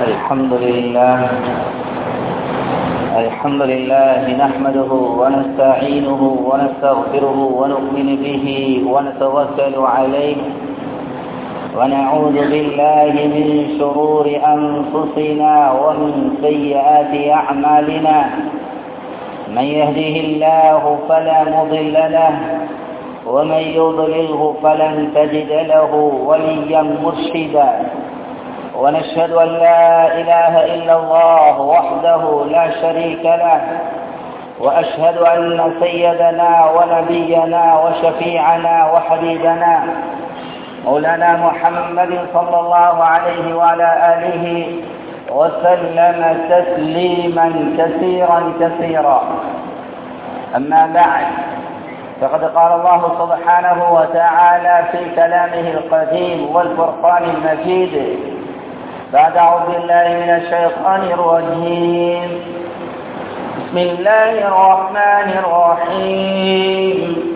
الحمد لله الحمد لله نحمده ونستعينه ونستغفره ونؤمن به ونتوكل عليه ونعوذ بالله من شرور أنفسنا ومن سيئات أعمالنا من يهده الله فلا مضل له ومن يضلله فلن تجد له وليا مرشدا ونشهد أن لا إله إلا الله وحده لا شريك له وأشهد أن سيدنا ونبينا وشفيعنا وحبيبنا مولانا محمد صلى الله عليه وعلى آله وسلم تسليما كثيرا كثيرا أما بعد فقد قال الله سبحانه وتعالى في كلامه القديم والفرقان المجيد بعد أعوذ بالله من الشيطان الرجيم بسم الله الرحمن الرحيم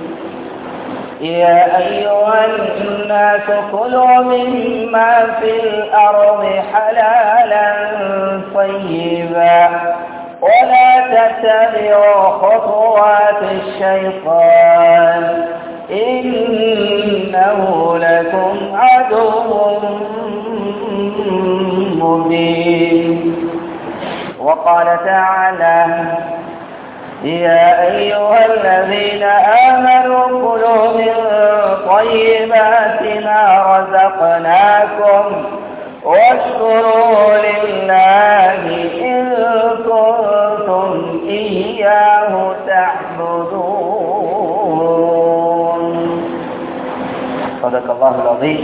يا أيها الناس كلوا مما في الأرض حلالا طيبا ولا تتبعوا خطوات الشيطان إنه لكم عدو مبين وقال تعالى يا أيها الذين آمنوا كلوا من طيبات ما رزقناكم واشكروا لله إن كنتم إياه تعبدون صدق الله العظيم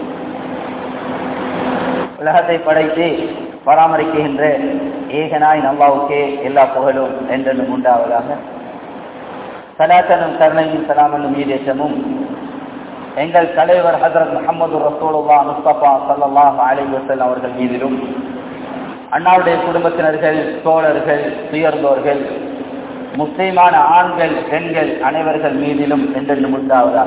உலகத்தை படைத்து பராமரிக்கின்ற ஏகனாய் நல்லாவுக்கே எல்லா புகழும் என்றென்னும் உண்டாவதாக சலாத்தனும் கருணையும் சலாமனும் ஈரேற்றமும் எங்கள் தலைவர் ஹசரத் முகமது ரசூலுல்லா முஸ்தபா சல்லாஹ் அலி வசல் அவர்கள் மீதிலும் அண்ணாவுடைய குடும்பத்தினர்கள் தோழர்கள் துயர்ந்தோர்கள் முஸ்லீமான ஆண்கள் பெண்கள் அனைவர்கள் மீதிலும் என்றென்றும் உண்டாவதாக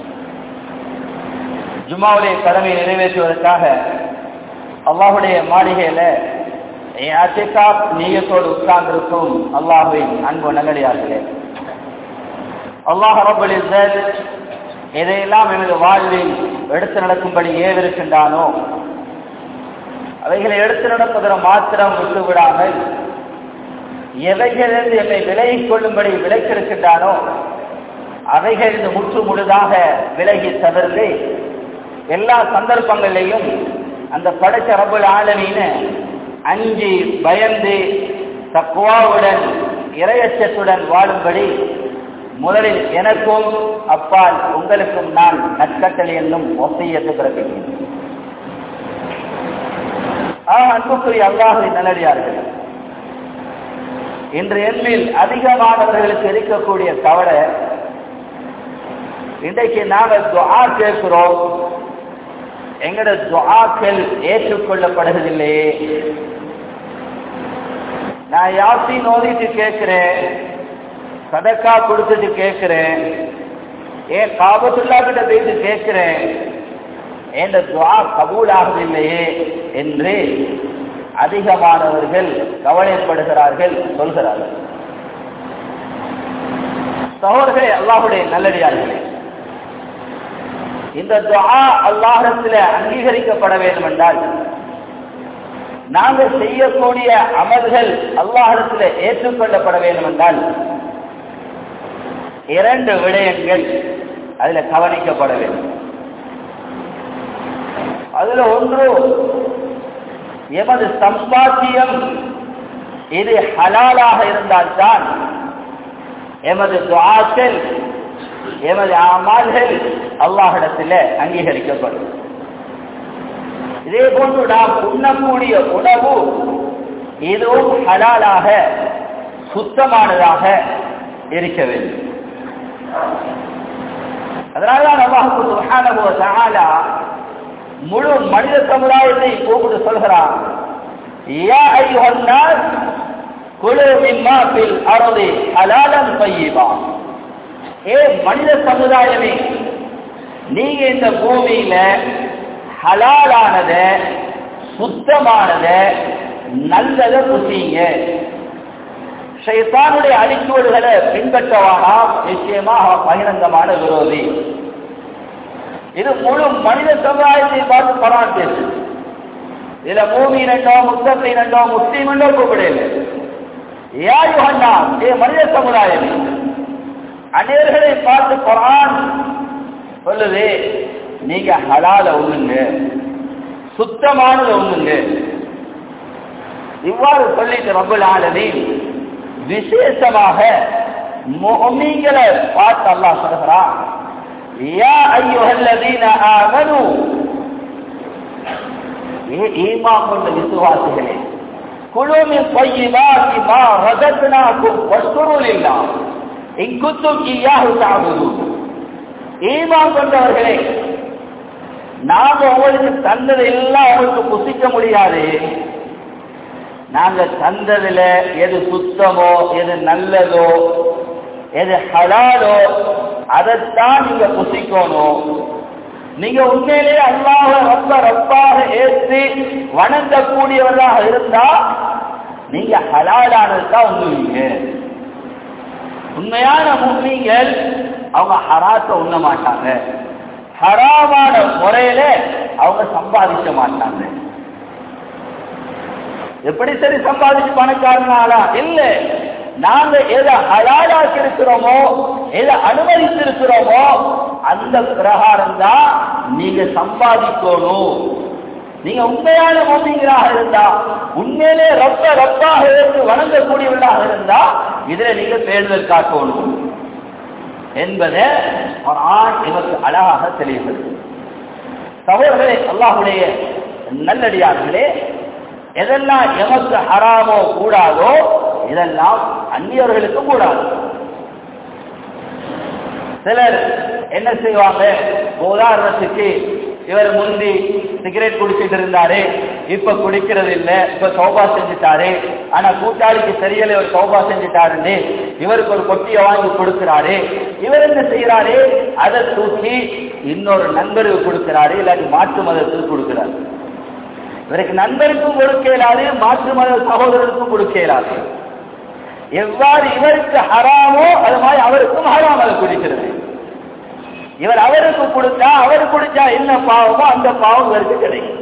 ஜுமாவுடைய கடமையை நிறைவேற்றுவதற்காக அல்லாஹுடைய மாளிகையில நீயத்தோடு உட்கார்ந்திருக்கும் அல்லாஹுவின் அன்பு நகரியார்களே அல்லாஹ் ரபுல் எதையெல்லாம் எனது வாழ்வில் எடுத்து நடக்கும்படி ஏவிருக்கின்றானோ அவைகளை எடுத்து நடப்பதில் மாத்திரம் விட்டு விடாமல் எவைகளிலிருந்து என்னை விலகிக் கொள்ளும்படி விலக்கிருக்கின்றானோ அவைகளிலிருந்து முற்று முழுதாக விலகி தவிர்த்து எல்லா சந்தர்ப்பங்களிலையும் அந்த படைச்ச ரபுல் ஆலமீன அஞ்சு பயந்து தக்குவாவுடன் இரையச்சத்துடன் வாழும்படி முதலில் எனக்கும் அப்பால் உங்களுக்கும் நான் நற்கட்டளை என்னும் ஒசையத்து பிறப்பிக்கிறேன் அன்புக்குரிய அல்லாஹின் நல்லடியார்கள் இன்று எண்ணில் அதிகமானவர்களுக்கு இருக்கக்கூடிய கவலை இன்றைக்கு நாங்கள் துவா கேட்கிறோம் எங்கட துவாக்கள் ஏற்றுக்கொள்ளப்படுவதில்லையே நான் யாசின் ஓதிட்டு கேட்கிறேன் சதக்கா கொடுத்துட்டு கேட்கிறேன் ஏன் காபத்துல்லா கிட்ட போயிட்டு கேட்கிறேன் என்ற துவா கபூல் ஆகவில்லையே என்று அதிகமானவர்கள் கவலைப்படுகிறார்கள் சொல்கிறார்கள் சகோதரர்களே அல்லாஹுடைய நல்லடியார்களே இந்த துவா அல்லாஹத்தில் அங்கீகரிக்கப்பட வேண்டும் என்றால் நாங்கள் செய்யக்கூடிய அமல்கள் அல்லாஹத்தில் ஏற்றுக்கொள்ளப்பட வேண்டும் என்றால் இரண்டு விடயங்கள் அதுல கவனிக்கப்பட வேண்டும் அதுல ஒன்று எமது சம்பாத்தியம் இது ஹலாலாக இருந்தால்தான் எமது துவாக்கள் எமது அமால்கள் அல்லாஹிடத்தில் அங்கீகரிக்கப்படும் இதே போன்று நாம் உண்ணக்கூடிய உணவு இதுவும் ஹலாலாக சுத்தமானதாக இருக்க வேண்டும் அதனால்தான் அல்லாஹு சுஹானஹு தஆலா முழு மனித சமுதாயத்தை கூப்பிட்டு சொல்கிறான் யா அய்யுஹன் நாஸ் குலு மிம்மா ஃபில் அர்தி ஹலாலன் தய்யிபா ஏ மனித சமுதாயமே நீங்க இந்த பூமியில ஹலாலானத சுத்தமானத நல்லத புசிங்க ஷைத்தானுடைய அடிச்சுவடுகளை பின்பற்றவானா நிச்சயமா அவன் பகிரங்கமான விரோதி இது முழு மனித சமுதாயத்தை பார்த்து பரான் பேசு இதுல மூமீன் என்றோ முஸ்தீன் என்றோ முஸ்லீம் என்றோ கூப்பிடல யார் யுகன்னா ஏ மனித சமுதாயமே அநேர்களை பார்த்து குரான் சொல்லுது நீங்க ஹலால உண்ணுங்க சுத்தமானது உண்ணுங்க இவ்வாறு சொல்லிட்டு ரபுல் ஆலமீன் விசேஷமாக முஹ்மீன்களை பார்த்து அல்லாஹ் சொல்கிறான் யா அய்யுஹல்லதீன ஆமனு ஏ ஈமான் கொண்ட விசுவாசிகளே குழு மின் طيبات ما رزقناكم واشكروا لله إن كنتم إياه تعبدون ஈமான் கொண்டவர்களே நாங்க உங்களுக்கு தந்தது எல்லாம் உங்களுக்கு புசிக்க முடியாது நாங்க தந்ததுல எது சுத்தமோ எது நல்லதோ எது ஹலாலோ அதைத்தான் நீங்க புசிக்கணும் நீங்க உண்மையிலே அல்லாஹ ரொம்ப ரப்பாக ஏற்றி வணங்கக்கூடியவர்களாக இருந்தா நீங்க ஹலாலானது தான் உண்ணுவீங்க உண்மையான முஸ்லீம்கள் அவங்க ஹராத்த உண்ண மாட்டாங்க ஹராமான முறையில அவங்க சம்பாதிக்க மாட்டாங்க எப்படி சரி சம்பாதிச்சு பணக்காரனாலா இல்ல நாங்க எதை ஹலாலாக்கி இருக்கிறோமோ எதை அனுமதித்திருக்கிறோமோ அந்த பிரகாரம் தான் நீங்க சம்பாதிக்கணும் நீங்க உண்மையான மோமிங்களாக இருந்தா உண்மையிலே ரப்ப ரப்பாக இருந்து வணங்கக்கூடியவர்களாக இருந்தா இதுல நீங்க பேணுதல் காட்டணும் என்பதை ஆண் எமக்கு அழகாக தெளிவுபடுது சகோதரர்களே அல்லாஹுடைய நல்லடியார்களே எதெல்லாம் எமக்கு ஹராமோ கூடாதோ இதெல்லாம் அந்நியவர்களுக்கு கூடாது சிலர் என்ன செய்வாங்க உதாரணத்துக்கு இவர் முந்தி சிகரெட் குடிச்சிட்டு இருந்தாரு இப்ப குடிக்கிறது இல்ல இப்ப சௌபா செஞ்சுட்டாரு ஆனா கூட்டாளிக்கு தெரியல இவர் சௌபா செஞ்சுட்டாருன்னு இவருக்கு ஒரு கொட்டிய வாங்கி கொடுக்கிறாரு இவர் என்ன செய்யறாரு அதை தூக்கி இன்னொரு நண்பருக்கு கொடுக்கிறாரு இல்லாட்டி மாற்று மதத்துக்கு கொடுக்கிறாரு இவருக்கு நண்பருக்கும் கொடுக்க இயலாது மாற்று மத சகோதரருக்கும் கொடுக்க இயலாது எவ்வாறு இவருக்கு ஹராமோ அது மாதிரி அவருக்கும் ஹராம் அதை குடிக்கிறது இவர் அவருக்கு கொடுத்தா அவர் குடிச்சா என்ன பாவமோ அந்த பாவம் இவருக்கு கிடைக்கும்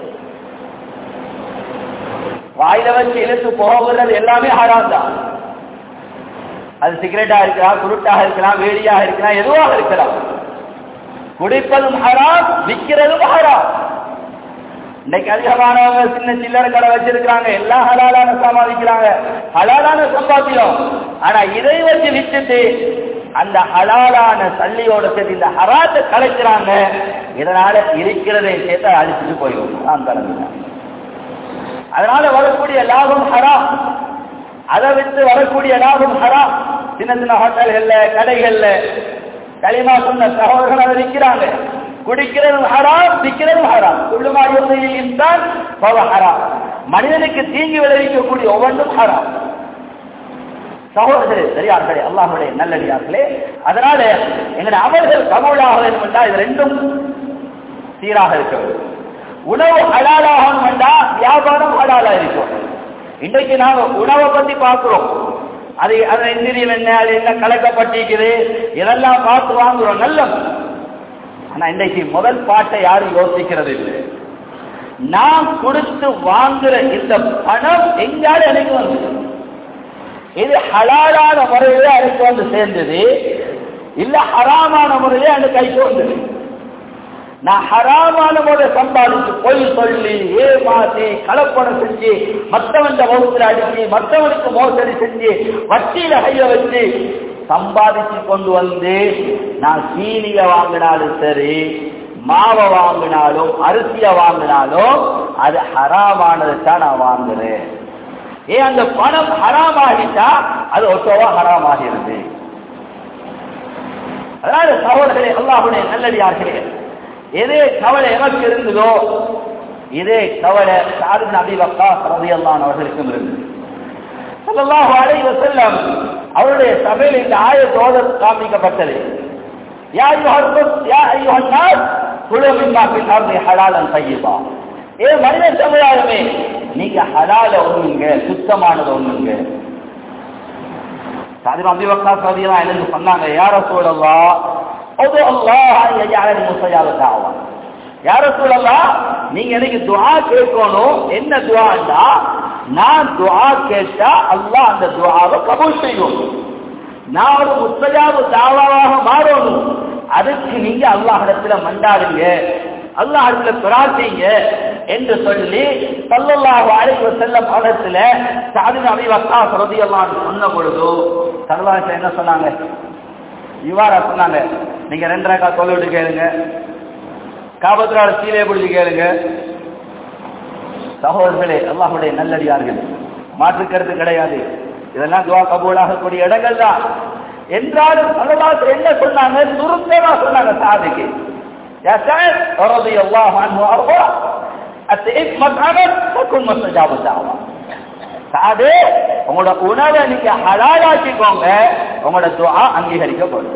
வாயில வச்சு இழுத்து போகிறது எல்லாமே ஹராம் தான் அது சிகரெட்டா இருக்கலாம் குருட்டாக இருக்கலாம் வேடியாக இருக்கலாம் எதுவாக இருக்கலாம் குடிப்பதும் ஹராம் விற்கிறதும் ஹராம் இன்னைக்கு அதிகமானவங்க சின்ன சில்லறை கடை வச்சிருக்காங்க எல்லாம் ஹலாலான சம்பாதிக்கிறாங்க ஹலாலான சம்பாத்தியம் ஆனா இதை வச்சு வித்துட்டு அந்த ஹலாலான சல்லியோட சேர்த்து இந்த ஹராத்தை கலைக்கிறாங்க இதனால இருக்கிறதை சேர்த்து அழிச்சிட்டு போயிடும் நான் கலந்து அதனால வரக்கூடிய லாபம் ஹராம் அதை விட்டு வரக்கூடிய லாபம் ஹராம் சின்ன சின்ன ஹோட்டல்கள்ல கடைகள்ல களிமா சொன்ன சகோதரர்கள் அதை விற்கிறாங்க குடிக்கிறதும் ஹராம் விற்கிறதும் ஹராம் உள்ளுமாடியும் தான் ஹராம் மனிதனுக்கு தீங்கு விளைவிக்கக்கூடிய ஒவ்வொன்றும் ஹராம் சகோதரர்களே சரியார்களே அல்லாஹுடைய நல்லடியார்களே அதனால எங்களுடைய அமல்கள் கபூலாக வேண்டும் என்றால் இது ரெண்டும் சீராக இருக்க வேண்டும் உணவு ஹலாலாகணும் என்றால் வியாபாரம் ஹலாலா இருக்கும் இன்றைக்கு நாங்க உணவை பத்தி பார்க்கிறோம் அது அது இந்திரியம் என்ன அது என்ன கலக்கப்பட்டிருக்குது இதெல்லாம் பார்த்து வாங்குறோம் நல்லது ஆனா இன்றைக்கு முதல் பாட்டை யாரும் யோசிக்கிறது இல்லை நாம் கொடுத்து வாங்குற இந்த பணம் எங்காவது எனக்கு வந்து இது ஹலாலான முறையில எனக்கு வந்து சேர்ந்தது இல்ல ஹராமான முறையில எனக்கு கைக்கு வந்தது நான் ஹராமான முறை சம்பாதிச்சு பொய் சொல்லி ஏமாத்தி கலப்படம் செஞ்சு மற்றவன் வகுத்துல அடிச்சு மற்றவனுக்கு மோசடி செஞ்சு வட்டியில கைய வச்சு சம்பாதிச்சு கொண்டு வந்து நான் சீனிய வாங்கினாலும் சரி மாவை வாங்கினாலும் அரிசிய வாங்கினாலும் அது ஹராமானது தான் நான் வாங்குறேன் ஏன் அந்த பணம் ஹராமாகிட்டா அது ஒட்டோவா ஹராமாகிறது அதாவது சகோதரர்களே அல்லாஹுடைய நல்லடியார்களே எதே கவலை எனக்கு இருந்ததோ இதே கவலை சாரின் அபிவக்கா ரதியல்லான் அவர்களுக்கும் இருந்தது ஸல்லல்லாஹு அலைஹி வஸல்லம் அவருடைய சபையில் இந்த ஆயத்தோடு காண்பிக்கப்பட்டது யா அய்யுஹல் யா அய்யுஹன் நாஸ் குலு மிம்மா ஃபில் அர்தி ஹலாலன் தய்யிபா ஏ மனித சமுதாயமே நீங்க ஹலால ஒண்ணுங்க சுத்தமானது ஒண்ணுங்க சாதிரம் அபி வக்கா சதியெல்லாம் எனக்கு சொன்னாங்க யார சூழல்லா அது அல்லாஹ் யாரும் முசையாவ தாவா யார சூழல்லா நீங்க எனக்கு துஆ கேட்கணும் என்ன துஆண்டா நான் துஆ கேட்டா அல்லாஹ் அந்த துஆவை கபூல் செய்யும் நான் ஒரு முஸ்தஜாபு தாவாவாக மாறணும் அதுக்கு நீங்க அல்லாஹிடத்துல மண்டாடுங்க அல்லாஹிடத்துல பிரார்த்திங்க என்று சொல்லி சல்லல்லாஹு அலைஹி வஸல்லம் படத்துல சாதின அபி வக்காஸ் ரலியல்லாஹு சொன்ன பொழுது சல்லல்லாஹு என்ன சொன்னாங்க இவ்வாறா சொன்னாங்க நீங்க ரெண்டு ரக்கா தொழுவிட்டு கேளுங்க காபத்ரால சீலையை பிடிச்சு கேளுங்க சகோதரர்களே அல்லாஹுடைய நல்லடியார்கள் மாற்று கருத்து கிடையாது இதெல்லாம் துவா கபூலாகக்கூடிய இடங்கள் தான் என்றாலும் சல்லல்லாஹு என்ன சொன்னாங்க சுருக்கமா சொன்னாங்க சாதிக்கு يا سعد رضي الله عنه وارضاه اتئت مطعما تكن مستجاب الدعوه சாதே உங்களோட உணவை நீங்க ஹலாலாக்கிக்கோங்க உங்களோட துஆ அங்கீகரிக்கப்படும்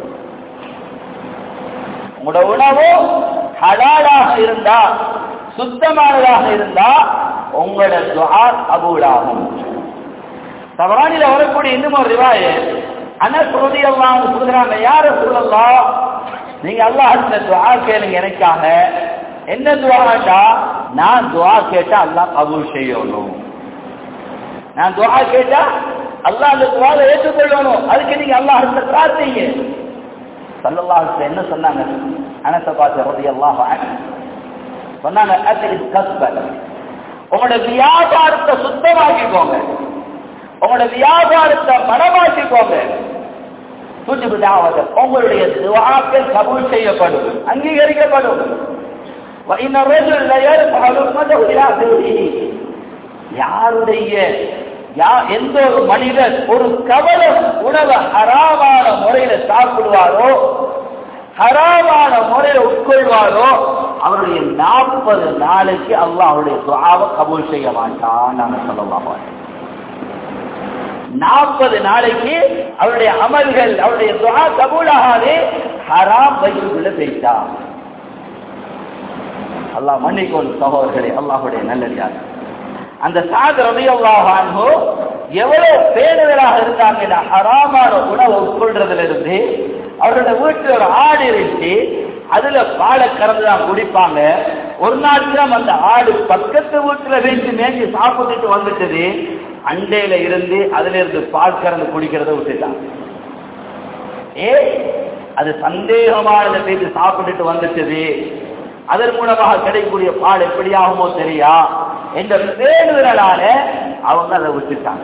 உங்களோட உணவு ஹலாலாக இருந்தா சுத்தமானதாக இருந்தா உங்களோட துஆ கபூலாகும் தவறானில வரக்கூடிய இன்னும் ஒரு ரிவாய அனஸ் ரலியல்லாஹு அன்ஹு சொல்றாங்க யார சொல்லலாம் நீங்க அல்லாஹ்ட்ட துஆ கேளுங்க எனக்காக என்ன துஆண்டா நான் துஆ கேட்டா அல்லாஹ் கபூல் செய்யணும் நான் துஆ கேட்டா அல்லாஹ் அந்த துஆவை ஏற்றுக்கொள்ளணும் அதுக்கு நீங்க அல்லாஹ்ட்ட பிரார்த்திங்க ஸல்லல்லாஹு அலைஹி என்ன சொன்னாங்க அனஸ பார்த்து ரலியல்லாஹு அன்ஹு சொன்னாங்க அத்ரி கஸ்பல் உங்களோட வியாபாரத்தை சுத்தமாக்கிக்கோங்க உங்களோட வியாபாரத்தை மனமாக்கிக்கோங்க துஜிபுதாவது உங்களுடைய துவாக்கள் கபூல் செய்யப்படும் அங்கீகரிக்கப்படும் யாருடைய எந்த ஒரு மனிதர் ஒரு கவலம் உணவை ஹராமான முறையில சாப்பிடுவாரோ ஹராமான முறையில உட்கொள்வாரோ அவருடைய நாற்பது நாளைக்கு அல்லாஹ் அவருடைய துவாவை கபூல் செய்ய மாட்டான் நாங்க சொல்லலாம் நாற்பது நாளைக்கு அவருடைய அமல்கள் அவருடைய துவா கபூலாகாது ஹராம் வயிற்றுக்குள்ள போயிட்டார் அல்லாஹ் மன்னிக்கோன் சகோதரர்களே அல்லாஹுடைய நல்லடியார் அந்த சாதரமையோ எவ்வளவு பேணுதலாக இருந்தாங்கன்னா ஹராமான உணவை உட்கொள்றதுல இருந்து அவரோட வீட்டுல ஒரு ஆடு இருந்துச்சு அதுல பாலை கறந்துதான் குடிப்பாங்க ஒரு நாள் அந்த ஆடு பக்கத்து வீட்டுல வீட்டு மேய்ச்சி சாப்பிட்டுட்டு வந்துட்டது அண்டையில இருந்து அதுல இருந்து பால் கறந்து குடிக்கிறத விட்டுட்டான் ஏ அது சந்தேகமானதை பேசி சாப்பிட்டுட்டு வந்துட்டது அதன் மூலமாக கிடைக்கக்கூடிய பால் எப்படி ஆகுமோ தெரியா என்ற பேருதலால அவங்க அதை விட்டுட்டாங்க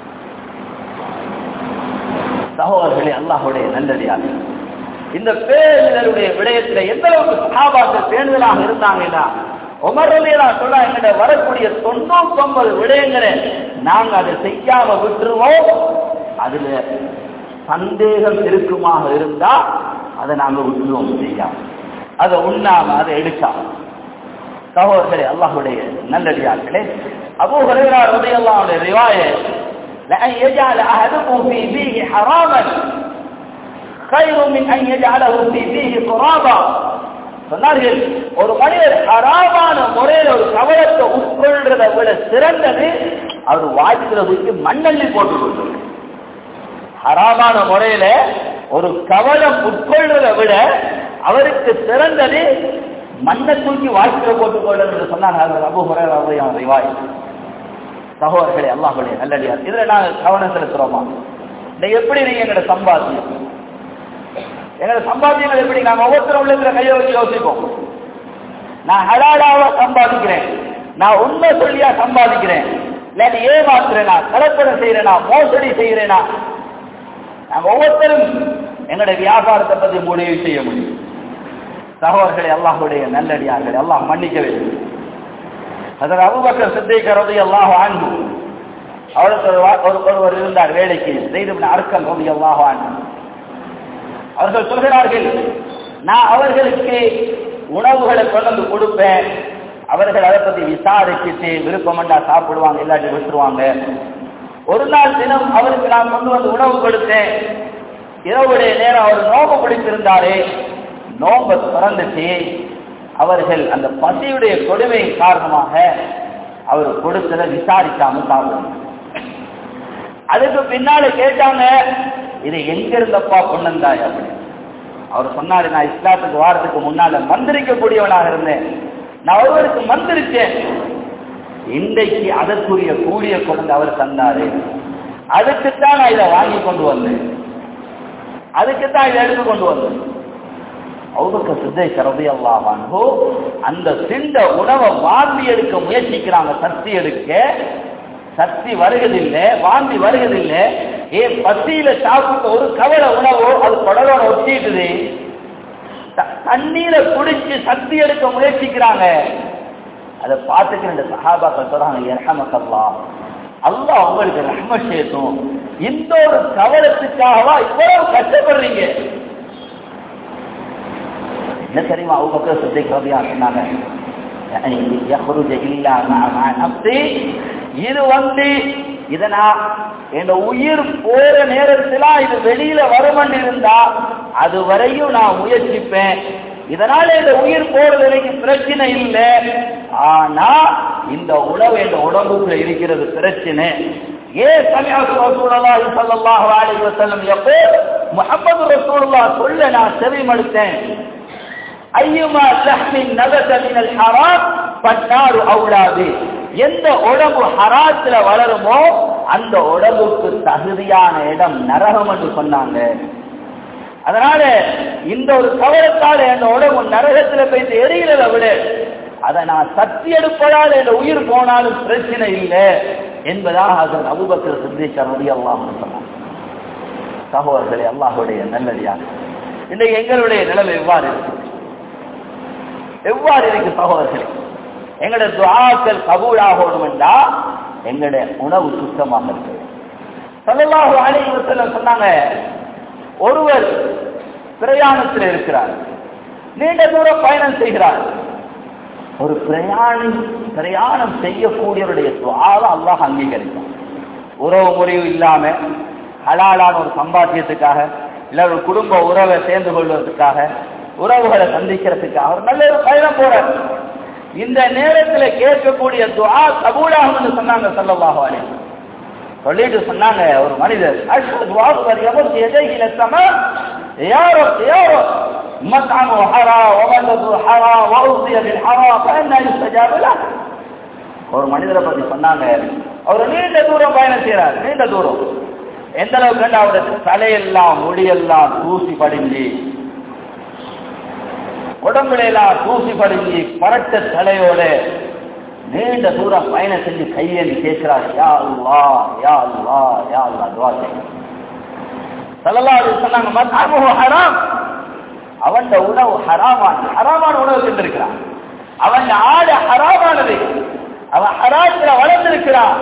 சகோதரர்களே அல்லாஹுடைய நல்லடியாக இந்த பேருதலுடைய விடயத்துல எந்த அளவுக்கு சகாபாக்கள் பேணுதலாக இருந்தாங்கன்னா உமரலியலா சொல்ல எங்கிட்ட வரக்கூடிய தொண்ணூத்தி ஒன்பது விடயங்களை நாங்க அதை செய்யாம விட்டுருவோம் அதுல சந்தேகம் இருக்குமாக இருந்தா அதை நாங்க விட்டுருவோம் செய்யாம அதை உண்ணாம அதை எடுக்காம சகோதரர்களே அல்லாஹுடைய நல்லடியார்களே அபூ ஹுரைரா ரலியல்லாஹு அன்ஹு ரிவாயத் لأن يجعل أحدكم في فيه حراما خير من أن يجعله في فيه ترابا சொன்னார்கள் ஒரு மனிதர் ஹராமான முறையில ஒரு கவலத்தை உட்கொள்றதை விட சிறந்தது அவர் வாய்ப்புல தூக்கி மண்ணள்ளி போட்டு கொள்வது ஹராமான முறையில ஒரு கவலம் உட்கொள்றதை விட அவருக்கு சிறந்தது மண்ணை தூக்கி வாய்ப்புல போட்டுக் கொள்வது என்று சொன்னாங்க அபு முறையான ரிவாய் சகோதரர்களே அல்லாஹுடைய நல்லடியார் இதுல நாங்க கவனம் செலுத்துறோமா இந்த எப்படி நீங்க எங்களோட சம்பாத்தியம் எங்களோட சம்பாத்தியங்கள் எப்படி நாங்க ஒவ்வொருத்தரும் உள்ளத்துல கையை வச்சு யோசிப்போம் நான் ஹலாலாவா சம்பாதிக்கிறேன் நான் உண்மை சொல்லியா சம்பாதிக்கிறேன் இல்லாட்டி ஏமாத்துறேனா கலப்படம் செய்யறேனா மோசடி செய்யறேனா நாங்க ஒவ்வொருத்தரும் எங்களுடைய வியாபாரத்தை பத்தி முடிவு செய்ய முடியும் சகோதரர்களே அல்லாஹுடைய நல்லடியார்கள் அல்லாஹ் மன்னிக்க வேண்டும் அதில் அபுபக்கர் சித்திக்க ரதி அல்லாஹ் ஆண்டு அவருக்கு ஒரு வா- ஒரு ஒருவர் இருந்தார் வேலைக்கு செய்து அர்க்கம் ரதி அல்லாஹ் ஆண்டு அவர்கள் சொல்கிறார்கள் நான் அவர்களுக்கு உணவுகளை கொண்டு வந்து கொடுப்பேன் அவர்கள் அதை பத்தி விசாரிச்சுட்டு விருப்பமண்டா சாப்பிடுவாங்க இல்லாட்டி விட்டுருவாங்க ஒரு நாள் தினம் அவருக்கு நான் கொண்டு வந்து உணவு கொடுத்தேன் இரவுடைய நேரம் அவர் நோம்பு பிடித்திருந்தாரு நோம்பு திறந்துச்சு அவர்கள் அந்த பசியுடைய கொடுமையின் காரணமாக அவர் கொடுத்ததை விசாரிக்காம சாப்பிடணும் அதுக்கு பின்னால கேட்டாங்க இது எங்க இருந்தப்பா கொண்டாய் அப்படின்னு அவர் சொன்னாரு நான் இஸ்லாத்துக்கு வாரத்துக்கு முன்னால மந்திரிக்கக்கூடியவனாக இருந்தேன் நான் ஒருவருக்கு மந்திரிச்சேன் இன்றைக்கு அதற்குரிய கூலிய கொண்டு அவர் தந்தாரு அதுக்குத்தான் நான் இதை வாங்கி கொண்டு வந்தேன் அதுக்குத்தான் இதை எடுத்து கொண்டு வந்தேன் அவங்க சித்தை கரதி அல்லாமான்கோ அந்த சிண்ட உணவை வாந்தி எடுக்க முயற்சிக்கிறாங்க சக்தி எடுக்க சக்தி வருவதில்லை வாந்தி வருவதில்லை ஏன் பசியில சாப்பிட்ட ஒரு கவலை உணவோ அது குடலோட ஒட்டிட்டுது தண்ணீரை குடிச்சு சக்தி எடுக்க முயற்சிக்கிறாங்க அதை பார்த்துக்கிற இந்த சஹாபாக்கள் சொல்றாங்க இரஹமக்கல்லா அல்லாஹ் உங்களுக்கு ரஹ்ம சேர்த்தும் இந்த ஒரு கவலத்துக்காகவா இவ்வளவு கஷ்டப்படுறீங்க என்ன தெரியுமா அவங்க பக்கம் சித்திக்கிறதையா சொன்னாங்க இது வந்து இத நான் என் உயிர் போற நேரத்துல இது வெளியில வருமன் இருந்தா அது வரையும் நான் முயற்சிப்பேன் இதனால இந்த உயிர் போறது எனக்கு பிரச்சனை இல்லை ஆனா இந்த உணவு என் உடம்புக்குள்ள இருக்கிறது பிரச்சனை ஏன் சமயம் ரசூலுல்லாஹி ஸல்லல்லாஹு அலைஹி வஸல்லம் எப்போ முஹம்மது ரசூலுல்லாஹ் சொல்ல நான் செவிமடுத்தேன் ஐயுமா லஹ்மின் நபத மினல் ஹராம் பன்னாரு அவுலாது எந்த உடம்பு ஹராத்துல வளருமோ அந்த உடம்புக்கு தகுதியான இடம் நரகம் என்று சொன்னாங்க அதனால இந்த ஒரு கவலத்தால் என் உடம்பு நரகத்துல போயிட்டு எரிகிறத விட அதை நான் சக்தி எடுப்பதால் என் உயிர் போனாலும் பிரச்சனை இல்லை என்பதாக அதன் அபுபக்கர் சித்தேஷர் ரவி அல்லாஹ் சொன்னார் சகோதரர்களே அல்லாஹுடைய நல்லடியாக இன்றைக்கு எங்களுடைய நிலைமை எவ்வாறு இருக்கு எவ்வாறு இருக்கு சகோதரர்களே எங்களுடைய துவாக்கள் கபூலாகணும் என்றா எங்களுடைய உணவு சுத்தமாக இருக்கு சல்லல்லாஹு அலைஹி வஸல்லம் சொன்னாங்க ஒருவர் பிரயாணத்தில் இருக்கிறார் நீண்ட தூரம் பயணம் செய்கிறார் ஒரு பிரயாணி பிரயாணம் செய்யக்கூடியவருடைய துவாவை அல்லாஹ் அங்கீகரிக்கும் உறவு முறிவு இல்லாம ஹலாலான ஒரு சம்பாத்தியத்துக்காக இல்ல ஒரு குடும்ப உறவை சேர்ந்து கொள்வதற்காக உறவுகளை சந்திக்கிறதுக்காக ஒரு நல்ல ஒரு பயணம் போறார் இந்த நேரத்துல கேட்கக்கூடிய துவா கபூலாகும் சொன்னாங்க சல்லல்லாஹு அலைஹி சொல்லிட்டு சொன்னாங்க ஒரு மனிதர் அஷ்ஹது வாஹர் யமத் யதைஹி லஸமா யாரோ யாரோ மத்அமு ஹரா வமல்லது ஹரா வஉதிய பில் ஹரா ஃபஅன்னா யுஸ்தஜாபு லஹ் ஒரு மனிதரை பத்தி சொன்னாங்க அவர் நீண்ட தூரம் பயணம் செய்யறார் நீண்ட தூரம் எந்த அளவுக்கு அவருடைய தலையெல்லாம் முடியெல்லாம் தூசி படிஞ்சு உடம்புல எல்லாம் தூசி படிஞ்சு பரட்ட தலையோட நீண்ட தூரம் பயணம் செஞ்சு கையேந்தி கேட்கிறார் யா அல்லா யா அல்லா யா அல்லா துவா சல்லல்லாஹு சொன்னாங்க மத்அமுஹு ஹராம் அவன் உணவு ஹராமான ஹராமான உணவு சென்றிருக்கிறான் அவன் ஆடு ஹராமானது அவன் ஹராத்துல வளர்ந்திருக்கிறான்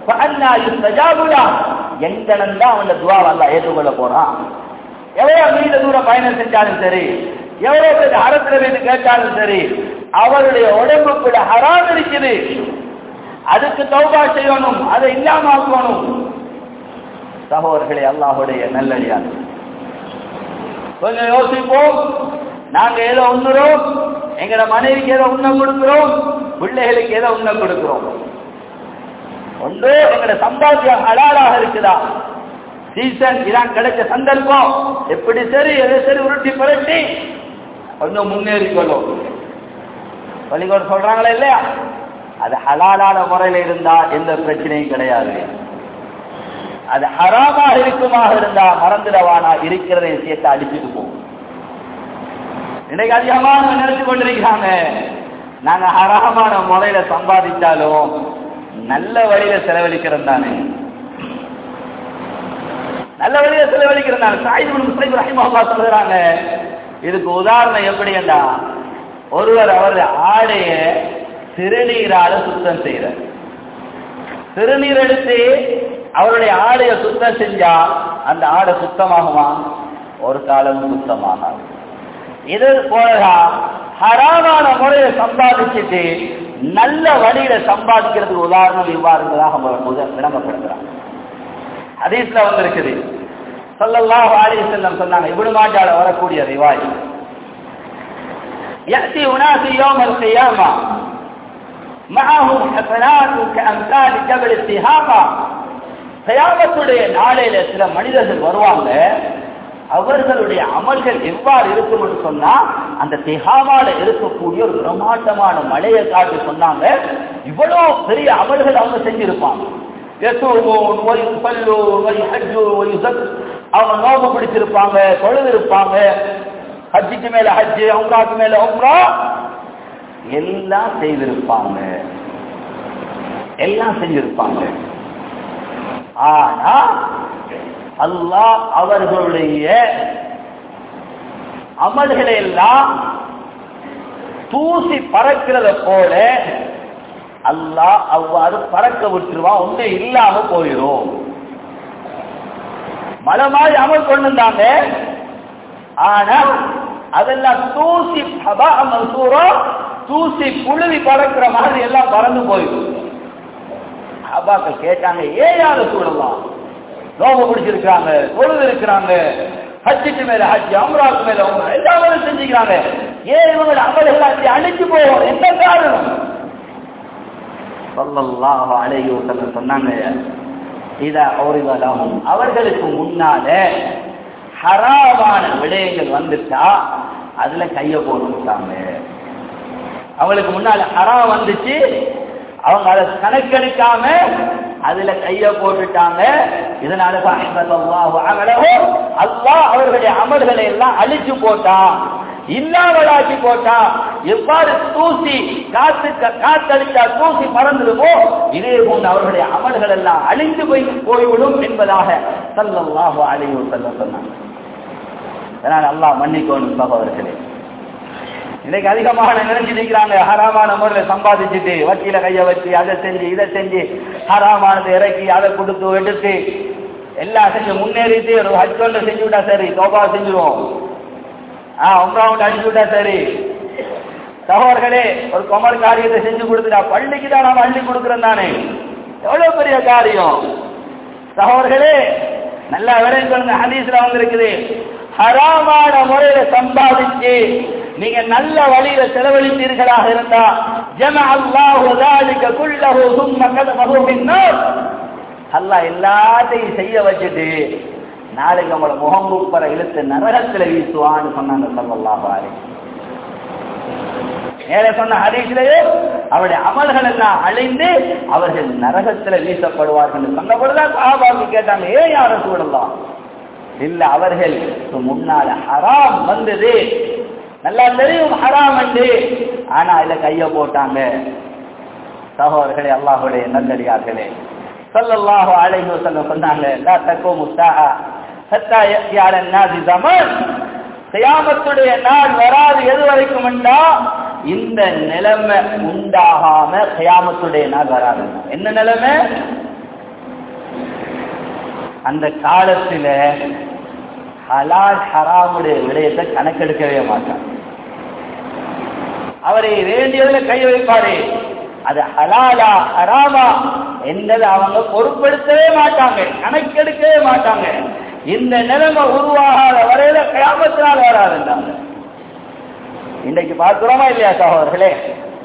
எங்கனந்தா அவன் துவாவை அல்ல ஏற்றுக்கொள்ள போறான் எவ்வளவு நீண்ட தூரம் பயணம் செஞ்சாலும் சரி எவ்வளவு பேர் அரசுல வீட்டு கேட்டாலும் சரி அவருடைய உடம்புக்குள்ள ஹராம் இருக்குது அதுக்கு தௌபா செய்யணும் அதை இல்லாம ஆக்கணும் சகோதரர்களே அல்லாஹுடைய நல்லடியார் கொஞ்சம் யோசிப்போம் நாங்க ஏதோ உண்ணுறோம் எங்கட மனைவிக்கு ஏதோ உண்ணம் கொடுக்கிறோம் பிள்ளைகளுக்கு ஏதோ உண்ணம் கொடுக்கிறோம் ஒன்று எங்கட சம்பாத்தியம் ஹலாலாக இருக்குதா சீசன் இதான் கிடைச்ச சந்தர்ப்பம் எப்படி சரி எதை சரி உருட்டி புரட்டி கொஞ்சம் முன்னேறிக்கொள்ளும் பள்ளிக்கூடம் சொல்றாங்களா இல்லையா அது ஹலாலான முறையில் இருந்தா எந்த பிரச்சனையும் கிடையாது அது ஹராமாக இருக்குமாக இருந்தா மறந்துடவானா இருக்கிற விஷயத்தை அடிச்சுட்டு போகும் இன்னைக்கு அதிகமாக நினைச்சு கொண்டிருக்கிறாங்க நாங்க ஹராமான முறையில சம்பாதிச்சாலும் நல்ல வழியில செலவழிக்கிறோம் தானே நல்ல வழியில செலவழிக்கிறோம் தானே சாயிது முஸ்லிம் ரஹிமஹல்லா சொல்றாங்க இதுக்கு உதாரணம் எப்படின்னா ஒருவர் அவருடைய ஆடைய சிறுநீரால சுத்தம் செய்யறார் சிறுநீர் எடுத்து அவருடைய ஆடையை சுத்தம் செஞ்சா அந்த ஆடை சுத்தமாகுமா ஒரு காலம் சுத்தமாகாது இது போலதான் ஹராமான முறையை சம்பாதிச்சுட்டு நல்ல வழியில சம்பாதிக்கிறதுக்கு உதாரணம் இவ்வாறுங்களாக விளங்கப்படுத்துறாங்க ஹதீஸ்ல வந்திருக்குது சொல்லல்லாஹு அலைஹி செல்லம் சொன்னாங்க இப்னு மாஜால வரக்கூடிய ரிவாய் يأتي أناس يوم القيامة معهم حسنات كأمثال جبل التهامة கயாமத்துடைய நாளையில சில மனிதர்கள் வருவாங்க அவர்களுடைய அமல்கள் எவ்வாறு இருக்கும் என்று சொன்னா அந்த திகாமால இருக்கக்கூடிய ஒரு பிரம்மாண்டமான மலையை காட்டி சொன்னாங்க இவ்வளவு பெரிய அமல்கள் அவங்க செஞ்சிருப்பாங்க யசூமூன், வயுஸல்லூன், வயுஹஜ்ஜூன், வயுஸக்- அவங்க நோம்பு பிடிச்சிருப்பாங்க தொழுது இருப்பாங்க ஹஜ்ஜுக்கு மேல ஹஜ்ஜு உம்ராக்கு மேல உம்ரா எல்லாம் செய்திருப்பாங்க எல்லாம் செஞ்சிருப்பாங்க ஆனா அல்லாஹ் அவர்களுடைய அமல்களை எல்லாம் தூசி பறக்கிறத போல அல்லாஹ் அவ்வாறு பறக்க விட்டுருவான் ஒண்ணு இல்லாம போயிடும் மலை மாதிரி அமல் கொண்டு வந்தாங்க ஆனா அதெல்லாம் தூசி ஹபா மன்சூரா தூசி புழுவி பறக்கிற மாதிரி எல்லாம் பறந்து போயிடும் அப்பாக்கள் கேட்டாங்க ஏன் யாரு சூழலாம் நோம்பு பிடிச்சிருக்காங்க தொழுது இருக்கிறாங்க ஹஜ்ஜுக்கு மேல ஹஜ் அம்ராக்கு மேல உம்ரா எல்லாரும் செஞ்சுக்கிறாங்க ஏன் இவங்க அமல்கள் அப்படி அழிச்சு போவோம் என்ன காரணம் ஸல்லல்லாஹு அலைஹி வஸல்லம் சொன்னாங்க இதா அவரிவலகும் அவர்களுக்கு முன்னால ஹராமான விடயங்கள் வந்துட்டா அதுல கைய போட்டுட்டாங்க அவங்களுக்கு முன்னால ஹராம் வந்துச்சு அவங்க அதை கணக்கெடுக்காம அதுல கைய போட்டுட்டாங்க இதனால அல்லாஹ் அல்லாஹ் அவர்களுடைய அமல்களை எல்லாம் அழிச்சு போட்டான் இல்லாமலாக்கி போட்டா எவ்வாறு தூசி காத்து காத்தடிச்சா தூசி பறந்துடுமோ இதே போன்று அவர்களுடைய அமல்கள் எல்லாம் அழிந்து போய் போய்விடும் என்பதாக சல்லல்லாஹு அலைஹி வஸல்லம் சொன்னாங்க அதனால் அல்லாஹ் மன்னிக்கணும் சகோதரர்களே இன்னைக்கு அதிகமாக நினைச்சு நிற்கிறாங்க ஹராமான முறையில் சம்பாதிச்சுட்டு வக்கீல கைய வச்சு அதை செஞ்சு இதை செஞ்சு ஹராமானதை இறக்கி அதை கொடுத்து எடுத்து எல்லாம் செஞ்சு முன்னேறிட்டு ஒரு ஹஜ் ஒன்று செஞ்சு விட்டா சரி தோபா செஞ்சுருவோம் ஆ உம்ராவுண்ட் அடிச்சு விட்டா சரி சகோதரர்களே ஒரு கொமர் காரியத்தை செஞ்சு கொடுத்துட்டா பள்ளிக்கு தான் நாம அள்ளி கொடுக்குறோம் தானே எவ்வளவு பெரிய காரியம் சகோதரர்களே நல்லா விளையும் சொல்லுங்க ஹதீஸ்ல வந்திருக்குது ஹராமான முறையில சம்பாதிச்சு நீங்க நல்ல வழியில செலவழித்தீர்களாக இருந்தா ஜம அல்லாஹு ذلك كله ثم كتبه في النار அல்லாஹ் எல்லாத்தையும் செய்ய வச்சுட்டு நாளைக்கு அவங்களோட முகம் குப்பர இழுத்து நரகத்துல வீசுவான்னு சொன்னாங்க சல்லல்லாஹு அலைஹி நேர சொன்ன ஹதீஸ்லயே அவருடைய அமல்கள் எல்லாம் அழிந்து அவர்கள் நரகத்துல வீசப்படுவார்கள் சொன்ன பொழுதுதான் சாபாக்கு கேட்டாங்க ஏன் யார சூழலாம் இல்ல அவர்கள் முன்னால ஹராம் வந்தது நல்லா தெரியும் ஹராம் என்று ஆனா இதுல கைய போட்டாங்க சகோதரர்களே அல்லாஹுடைய நல்லடியார்களே ஸல்லல்லாஹு அலைஹி வஸல்லம் சொன்னாங்க லா தக்கூமு ஸாஆ ஹத்தா யأتي على الناس زمان கியாமத்துடைய நாள் வராது எது வரைக்கும் என்றா இந்த நிலைமை உண்டாகாம கியாமத்துடைய நாள் வராது என்ன நிலைமை அந்த காலத்துல ஹலால் ஹராமுடைய விடயத்தை கணக்கெடுக்கவே மாட்டான் அவரை வேண்டியதுல கை வைப்பாரு அது ஹலாலா ஹராமா என்பதை அவங்க பொருட்படுத்தவே மாட்டாங்க கணக்கெடுக்கவே மாட்டாங்க இந்த நிலைமை உருவாகாத வரையில கயாமத்தினால் வராதுன்றாங்க இன்றைக்கு பார்க்கிறோமா இல்லையா சகோதரர்களே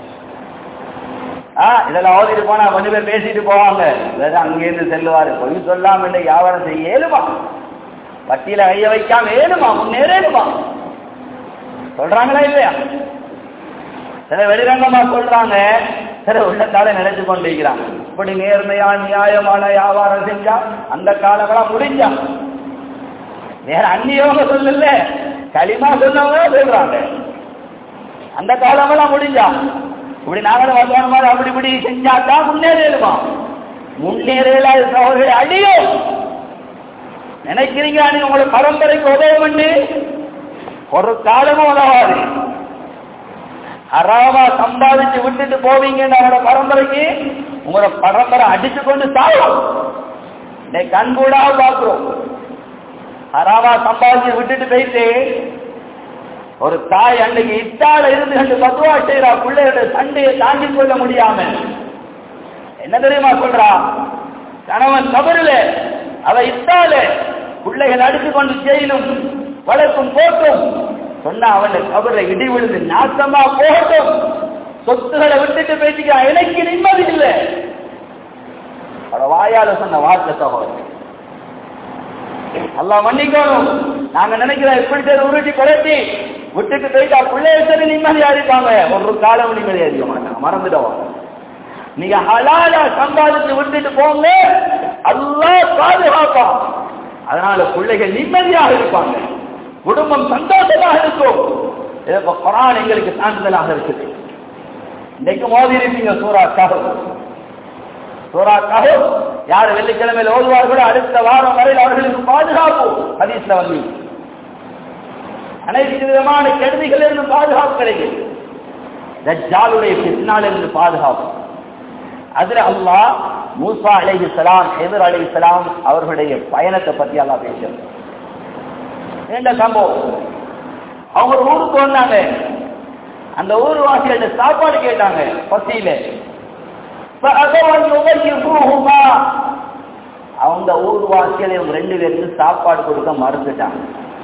ஆ இதெல்லாம் ஓதிட்டு போனா கொஞ்சம் பேர் பேசிட்டு போவாங்க வேற அங்கேருந்து செல்லுவாரு பொய் சொல்லாம இல்லை வியாபாரம் செய்ய ஏழுமா வட்டியில கைய வைக்காம ஏழுமா முன்னேறேனுமா சொல்றாங்களா இல்லையா சில வெளிரங்கமா சொல்றாங்க சில உள்ளத்தால நினைச்சு கொண்டிருக்கிறாங்க இப்படி நேர்மையா நியாயமான வியாபாரம் செஞ்சா அந்த காலமெல்லாம் முடிஞ்சா வேற அந்நியவங்க சொல்லல களிமா சொன்னவங்க சொல்றாங்க அந்த காலமெல்லாம் முடிஞ்சா இப்படி நாங்களும் வந்தான மாதிரி அப்படி இப்படி செஞ்சாதான் முன்னேறிடுமா முன்னேறல சகோதரி அடியும் நினைக்கிறீங்க நீங்க உங்களை பரம்பரைக்கு உதவும் ஒரு காலமும் உதவாது ஹராமா சம்பாதிச்சு விட்டுட்டு போவீங்க நம்மளோட பரம்பரைக்கு உங்களோட பரம்பரை அடிச்சு கொண்டு சாகும் கண் கூட பார்க்கிறோம் ஹராமா சம்பாதிச்சு விட்டுட்டு போயிட்டு ஒரு தாய் அன்னைக்கு இட்டால இருந்து கண்டு பத்துவா செய்யறா பிள்ளைகளோட சண்டையை தாண்டி கொள்ள முடியாம என்ன தெரியுமா சொல்றா கணவன் கபருல அவ இட்டால பிள்ளைகள் அடித்து கொண்டு செய்யணும் வளர்க்கும் போட்டும் சொன்னா அவன் கபரை இடி விழுந்து நாசமா போகட்டும் சொத்துக்களை விட்டுட்டு பேசிக்க எனக்கு நிம்மதி இல்லை அவட வாயால சொன்ன வார்த்தை சகோதரர் அல்லா மன்னிக்கணும் நாங்க நினைக்கிறோம் இப்படி சரி உருட்டி குறைச்சி விட்டுட்டு போயிட்டா பிள்ளைய சரி நிம்மதியா இருப்பாங்க ஒரு காலம் நிம்மதியா இருக்க மாட்டாங்க மறந்துடுவோம் நீங்க ஹலாலா சம்பாதிச்சு விட்டுட்டு போங்க அல்லா பாதுகாப்பான் அதனால பிள்ளைகள் நிம்மதியாக இருப்பாங்க குடும்பம் சந்தோஷமாக இருக்கும் இப்ப குரான் எங்களுக்கு சான்றிதழாக இருக்குது இன்னைக்கு மோதி இருப்பீங்க சூரா கஹப் சூரா கஹப் யார் வெள்ளிக்கிழமையில் ஓதுவார்களோ அடுத்த வாரம் வரையில் அவர்களுக்கு பாதுகாப்பு ஹதீஸ்ல வந்து அனைத்து விதமான கெடுதிகள் இருந்து பாதுகாப்பு கிடைக்கும் தஜ்ஜாலுடைய பின்னால இருந்து பாதுகாப்பு அதுல அல்லாஹ் மூசா அலைஹி சலாம் எதிர் அலைஹி சலாம் அவர்களுடைய பயணத்தை பத்தி எல்லாம் பேசுறது என்ன சம்பவம் அவங்க ஒரு ஊருக்கு வந்தாங்க அந்த ஊர் வாசியில சாப்பாடு கேட்டாங்க பசியில அவங்க ஊர் வாசியில இவங்க ரெண்டு பேருக்கு சாப்பாடு கொடுக்க மறுத்துட்டாங்க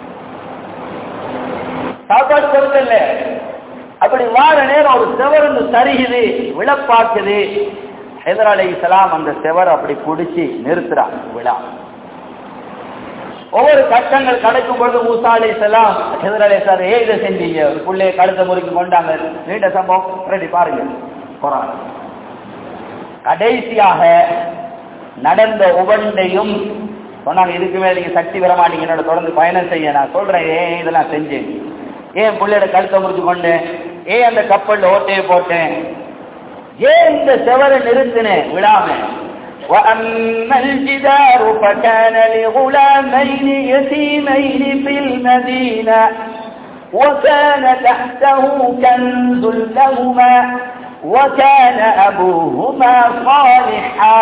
சாப்பாடு கொடுக்கல அப்படி வார நேரம் ஒரு செவருந்து சரிகுது விழப்பாக்குது ஹைதர் அலி இஸ்லாம் அந்த செவர் அப்படி குடிச்சு நிறுத்துறாங்க விழா ஒவ்வொரு கட்டங்கள் கிடைக்கும் பொழுது மூசா அலி இஸ்லாம் ஹைதர் அலி சார் ஏ இதை செஞ்சீங்க ஒரு பிள்ளைய கழுத்த முறுக்கி கொண்டாங்க நீண்ட சம்பவம் ரெடி பாருங்க போறாங்க கடைசியாக நடந்த ஒவ்வொன்றையும் சொன்னாங்க இதுக்கு மேல நீங்க சக்தி பெற மாட்டீங்க என்னோட தொடர்ந்து பயணம் செய்ய நான் சொல்றேன் ஏன் இதெல்லாம் செஞ்சேன் ஏன் பிள்ளையோட கழுத்தை முறிச்சு கொண்டேன் ஏன் அந்த கப்பல்ல ஓட்டையை போட்டேன் ஏன் இந்த செவரை நிறுத்தினேன் விடாம وأما الجدار فكان لغلامين يتيمين في المدينة وكان تحته كنز لهما وكان أبوهما صالحا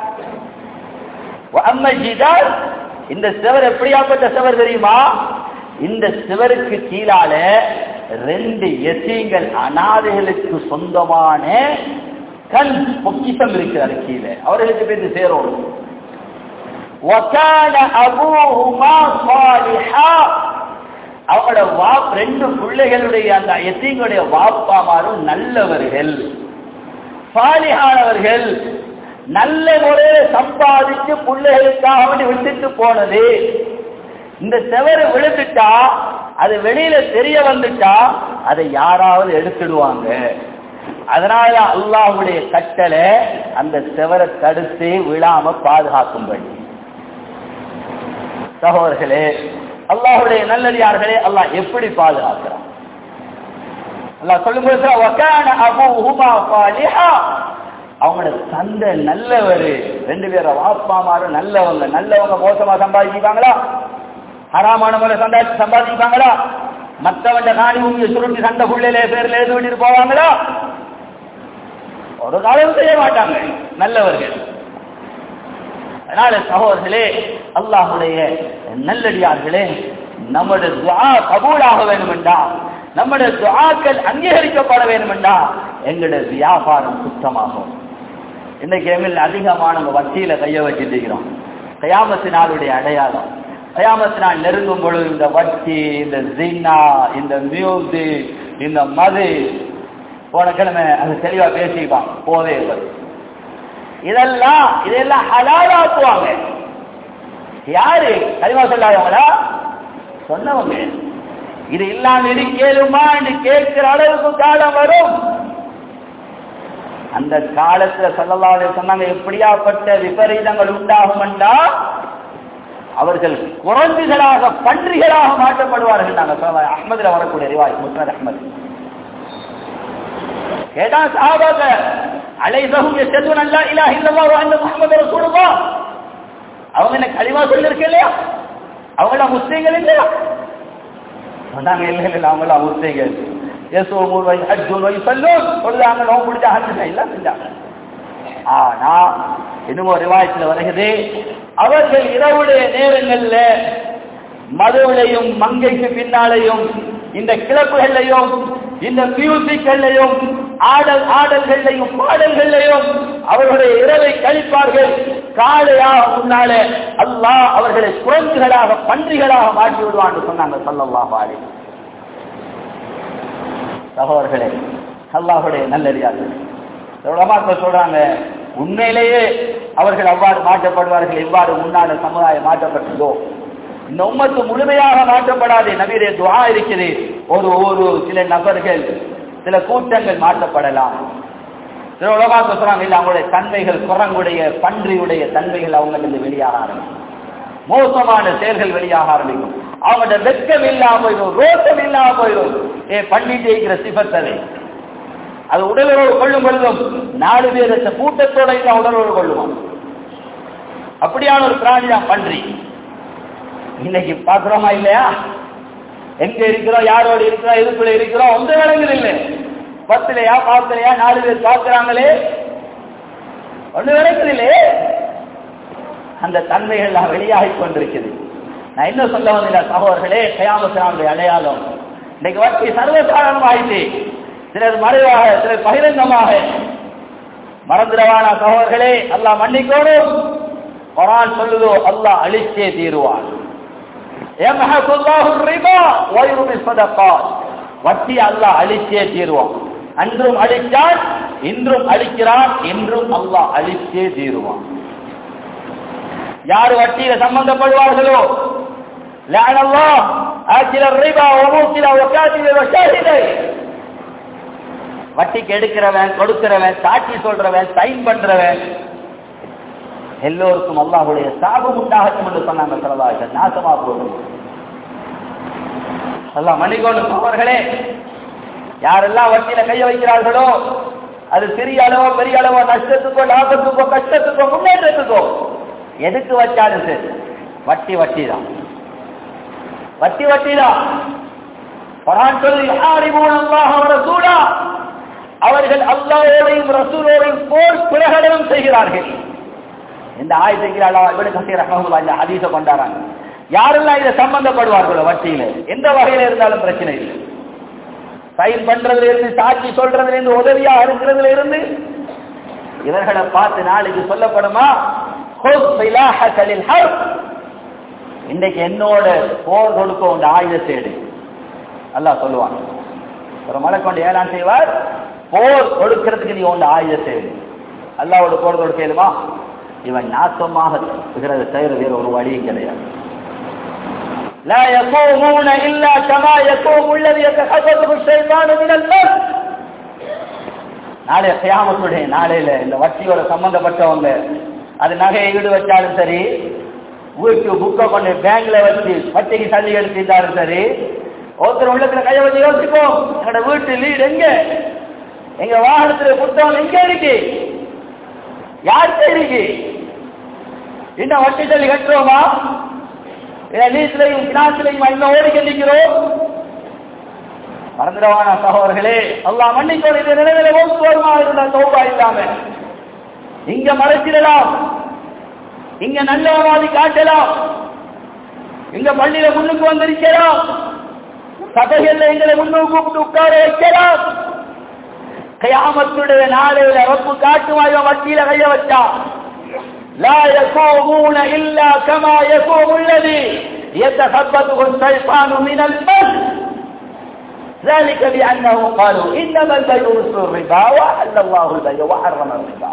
وأما الجدار இந்த செவர் எப்படியாப்பட்ட செவர் தெரியுமா இந்த சிவருக்கு கீழால ரெண்டு எசீங்கள் அனாதைகளுக்கு சொந்தமான கண் பொக்கிஷம் இருக்கிறார் கீழே அவர்களுக்கு பேருந்து சேரும் அவங்களோட வாப் ரெண்டு பிள்ளைகளுடைய அந்த எத்தீங்களுடைய வாப்பாமாரும் நல்லவர்கள் சாலிகானவர்கள் நல்ல முறையில சம்பாதிச்சு பிள்ளைகளுக்காக வேண்டி விட்டுட்டு போனது இந்த செவரு விழுந்துட்டா அது வெளியில தெரிய வந்துட்டா அதை யாராவது எடுத்துடுவாங்க அதனால அல்லாஹுடைய கட்டளை அந்த செவரை தடுத்து விழாம பாதுகாக்கும்படி சகோதரர்களே அல்லாஹுடைய நல்லடியார்களே அல்லாஹ் எப்படி பாதுகாக்கிறான் அல்லாஹ் சொல்லும்போது அவங்களோட தந்தை நல்லவர் ரெண்டு பேரும் வாப்பாமாரும் நல்லவங்க நல்லவங்க மோசமா சம்பாதிப்பாங்களா ஹராமான முறை சம்பாதிச்சு சம்பாதிப்பாங்களா மற்றவன் காணி உங்க சுருட்டி சண்டை புள்ளையில பேர்ல எழுதி விட்டுட்டு போவாங்களா ஒரு காலம் செய்ய மாட்டாங்க நல்லவர்கள் அதனால சகோதரர்களே அல்லாஹுடைய நல்லடியார்களே நம்முடைய துவா கபூலாக வேணுமெண்டா நம்முடைய துவாக்கள் அங்கீகரிக்கப்பட வேணுமெண்டா எங்களுடைய வியாபாரம் சுத்தமாகும் இன்னைக்கு எமில் அதிகமான நம்ம வட்டியில கைய வச்சிருக்கிறோம் கயாமத்தினாருடைய அடையாளம் கயாமத்தினால் நெருங்கும் பொழுது இந்த வட்டி இந்த ஜின்னா இந்த மியூசிக் இந்த மது போன கிழமை அது தெளிவா பேசிப்பான் போதே இதெல்லாம் இதெல்லாம் ஹலாலாக்குவாங்க யாரு கரிமா சொல்லாதவங்களா சொன்னவங்க இது இல்லாம இருக்கேலுமா என்று கேட்கிற அளவுக்கு காலம் வரும் அந்த காலத்துல சொல்லலாத சொன்னாங்க எப்படியாப்பட்ட விபரீதங்கள் உண்டாகும் என்றா அவர்கள் குரங்குகளாக பன்றிகளாக மாற்றப்படுவார்கள் நாங்க அஹமதுல வரக்கூடிய ரிவாய் முஸ்னத் அஹமது கேட்டா சாபாக அலைசகும் எஸ்தூன் அல்லா இலாஹ இல்லல்லாஹு வ அன்ன முஹம்மது ரசூலுல்லாஹ் அவங்க என்ன கலிமா சொல்லிருக்க இல்லையா அவங்கள முஸ்லீம்கள் இல்லையா சொன்னாங்க இல்ல இல்ல அவங்கள முஸ்லீம்கள் யசூமுன் வ ஹஜ்ஜுன் வ யுஸல்லூன் சொல்றாங்க நோம்பு பிடிச்சா ஹஜ் எல்லாம் செஞ்சாங்க ஆனா இன்னும் ஒரு ரிவாயத்துல வருகிறது அவர்கள் இரவுடைய நேரங்கள்ல மதுவிலையும் மங்கைக்கு பின்னாலையும் இந்த கிளப்புகளையும் இந்த மியூசிக்கள்லையும் ஆடல் ஆடல்களையும் பாடல்களையும் அவர்களுடைய இரவை கழிப்பார்கள் காலையாக முன்னாலே அல்லாஹ் அவர்களை குரங்குகளாக பன்றிகளாக மாற்றி விடுவான் சொன்னாங்க சொல்லல்லாஹ் ஆலி சகோதரர்களே அல்லாஹுடைய நல்லடியார்கள் உலமாக்கள் சொல்றாங்க உண்மையிலேயே அவர்கள் அவ்வாறு மாற்றப்படுவார்கள் எவ்வாறு முன்னாள் சமுதாயம் மாற்றப்பட்டதோ இந்த உம்மத்து முழுமையாக மாற்றப்படாது நபீரே துவா இருக்குது ஒரு ஒரு சில நபர்கள் சில கூட்டங்கள் மாற்றப்படலாம் சில உலகாக்க சொல்றாங்க இல்ல அவங்களுடைய தன்மைகள் குரங்குடைய பன்றியுடைய தன்மைகள் அவங்களுக்கு வெளியாக ஆரம்பிக்கும் மோசமான செயல்கள் வெளியாக ஆரம்பிக்கும் அவங்களோட வெட்கம் இல்லாம போயிடும் ரோசம் இல்லாம போயிடும் ஏ பண்ணி ஜெயிக்கிற சிபத்ததை அது உடலோடு கொள்ளும் பொழுதும் நாலு பேர் இந்த கூட்டத்தோட இல்ல உடலோடு கொள்ளுவான் அப்படியான ஒரு பிராணி தான் பன்றி இன்னைக்கு பாக்குறோமா இல்லையா எங்க இருக்கிறோம் யாரோடு இருக்கிறோம் எதுக்குள்ள இருக்கிறோம் ஒன்று விளங்குது இல்லை பத்துலையா பாத்துலையா நாலு பேர் பார்க்கிறாங்களே ஒன்று விளங்குது இல்லையே அந்த தன்மைகள் எல்லாம் வெளியாகி கொண்டிருக்குது நான் என்ன சொல்ல வந்தேன் சகோதரர்களே கயாமத்தினுடைய அடையாளம் இன்னைக்கு வட்டி சர்வசாதாரணம் ஆயிட்டு சிலர் மறைவாக சிலர் பகிரங்கமாக மறந்துடவானா சகோதரர்களே அல்லாஹ் மன்னிக்கோடும் குரான் சொல்லுதோ அல்லாஹ் அழிச்சே தீருவான் வட்டி அல்லாஹ் அழிச்சே தீருவான் அன்றும் அழிச்சான் இன்றும் அழிக்கிறான் என்றும் அல்லாஹ் அழிச்சே தீருவான் யார் வட்டியில சம்பந்தப்படுவார்களோ லானல்லா ஆக்கில ரிபா ஒமூக்கில ஒக்காத்தில வஷாஹிதை வட்டிக்கு எடுக்கிறவன் கொடுக்கிறவன் சாட்சி சொல்றவன் சைன் பண்றவன் எல்லோருக்கும் அல்லாஹுடைய சாபம் உண்டாகட்டும் என்று சொன்னாங்க சொல்லலாக நாசமா போதும் அல்லாஹ் மணிகோணும் அவர்களே யாரெல்லாம் வட்டியில கைய வைக்கிறார்களோ அது சிறிய அளவோ பெரிய அளவோ நஷ்டத்துக்கோ லாபத்துக்கோ கஷ்டத்துக்கோ முன்னேற்றத்துக்கோ எதுக்கு வச்சாலும் சரி வட்டி வட்டி தான் வட்டி வட்டி தான் குரான் சொல்லி யாரிபூன் அல்லாஹ் ரசூலா அவர்கள் அல்லாஹோடையும் ரசூலோடையும் போர் பிரகடனம் செய்கிறார்கள் இந்த ஆயத்தைக்கு அல்லாஹ் இவனு கசீர் ரஹமுல்லா இந்த ஹதீஸ கொண்டாடுறாங்க யாரெல்லாம் இதை சம்பந்தப்படுவார்களோ வட்டியில எந்த வகையில இருந்தாலும் பிரச்சனை இல்லை சைன் பண்றதுல இருந்து சாட்சி சொல்றதுல இருந்து உதவியா இருக்கிறதுல இருந்து இவர்களை பார்த்து நாளைக்கு சொல்லப்படுமா இன்றைக்கு என்னோட போர் கொடுக்க உண்ட ஆயுத தேடு அல்லாஹ் சொல்லுவான் ஒரு மலை கொண்டு ஏழாம் செய்வார் போர் கொடுக்கிறதுக்கு நீ உண்ட ஆயுத தேடு அல்லாவோட போர் கொடுக்கலுமா இவன் நாசமாக இருக்கிறத தவிர வேற ஒரு வழியும் கிடையாது لا يقومون إلا كما يقوم الذي يتخبطه الشيطان من المس நாளைய கியாமத்துடைய நாளையில இந்த வட்டியோட சம்பந்தப்பட்டவங்க அது நகையை ஈடு வச்சாலும் சரி வீட்டு புக்கை கொண்டு பேங்க்ல வச்சு வட்டிக்கு தள்ளி எடுத்துட்டாலும் சரி ஒருத்தர் உள்ளத்துல கைய வச்சு யோசிப்போம் எங்களோட வீட்டு லீடு எங்க எங்க வாகனத்துல புத்தகம் எங்க இருக்கு யார்கிட்ட இருக்கு இன்னும் வட்டி தள்ளி கட்டுறோமா லீஸ்லையும் கிளாஸ்லையும் இன்னும் ஓடி நிற்கிறோம் மறந்துடவான சகோதரர்களே அல்லா மன்னிக்கோடு இந்த நிலையில ஓசுவருமா இருந்த சௌபா இல்லாம இங்க மறைச்சிடலாம் இங்க நல்லவாதி காட்டலாம் இங்க பள்ளியில முன்னுக்கு வந்திருக்கலாம் சபைகள்ல எங்களை முன்னுக்கு கூப்பிட்டு உட்கார வைக்கலாம் கயாமத்துடைய நாளையில ரப்பு காட்டுவாயோ வட்டியில கைய வச்சா لا يقومون إلا كما يقوم الذي يتخبطه الشيطان من المس ذلك بأنه قالوا إنما البيع مثل الربا وأحل الله البيع وحرم الربا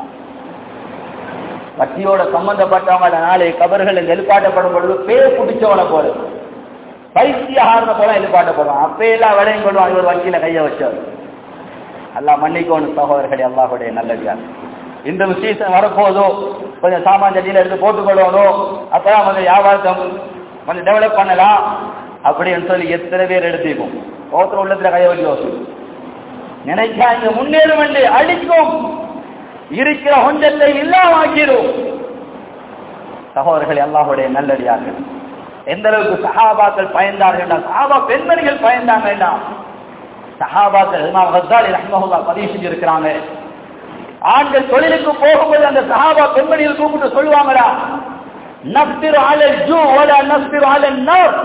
வட்டியோட சம்பந்தப்பட்டவங்க நாளை கபர்கள் எழுப்பாட்டப்படும் பொழுது பேர் பிடிச்சவனை போல பைத்தியகாரன போல எழுப்பாட்டப்படுவான் அப்ப எல்லாம் விலையும் கொள்வான் இவர் வட்டியில கைய வச்சவர் அல்லா மன்னிக்கோணும் சகோதரர்களே அல்லாஹுடைய நல்லதியார் இந்த சீசன் வரப்போதோ கொஞ்சம் சாமான் சட்டியில எடுத்து போட்டுக்கொள்ளணும் அப்பதான் கொஞ்சம் வியாபாரத்தை கொஞ்சம் டெவலப் பண்ணலாம் அப்படின்னு சொல்லி எத்தனை பேர் எடுத்துக்கும் ஒருத்தர் உள்ளத்துல கைய வச்சு நினைச்சா இங்க முன்னேறும் என்று அழிக்கும் இருக்கிற கொஞ்சத்தை இல்லாமாக்கிடும் சகோதரர்கள் அல்லாஹுடைய நல்லடியார்கள் எந்த அளவுக்கு சஹாபாக்கள் பயந்தார்கள் சஹாபா பெண்மணிகள் பயந்தாங்க சஹாபாக்கள் இமாம் ஹசாலி ரஹ்மஹுல்லா பதிவு செஞ்சிருக்கிறாங்க ஆண்கள் தொழிலுக்கு போகும்போது அந்த சஹாபா பெண்மணிகள் கூப்பிட்டு சொல்லுவாங்கடா நஸ்திரு அலல் ஜூ வல நஸ்திரு அலல் நர்